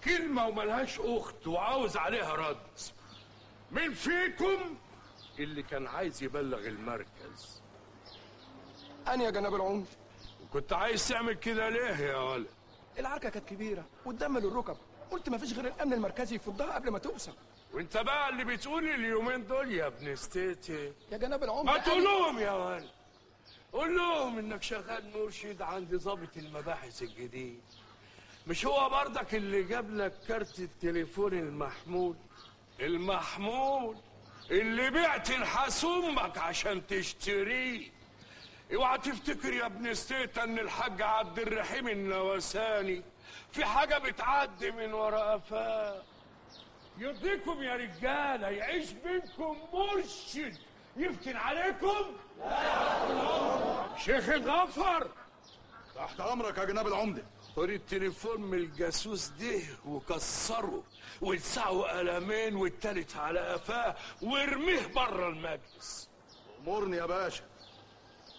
كلمة وملهاش أخت وعاوز عليها رد مين فيكم اللي كان عايز يبلغ المركز أنا يا جناب العمر كنت عايز تعمل كده ليه يا ولد العركة كانت كبيرة والدم للركب قلت مفيش غير الأمن المركزي يفضها قبل ما توصل وانت بقى اللي بتقول اليومين دول يا ابن ستيتي يا جناب العمر ما تقول أنا- لهم يا ولد قول لهم انك شغال مرشد عند ضابط المباحث الجديد مش هو برضك اللي جاب لك كارت التليفون المحمول المحمول اللي بعت نحاس امك عشان تشتريه اوعى تفتكر يا ابن ستيتا ان الحاج عبد الرحيم النواساني في حاجه بتعدي من ورا قفاه يرضيكم يا رجاله يعيش بينكم مرشد يفتن عليكم شيخ الغفر تحت امرك يا جناب العمده خد التليفون من الجاسوس ده وكسره ولسعه قلمين والتالت على قفاه وارميه بره المجلس امرني يا باشا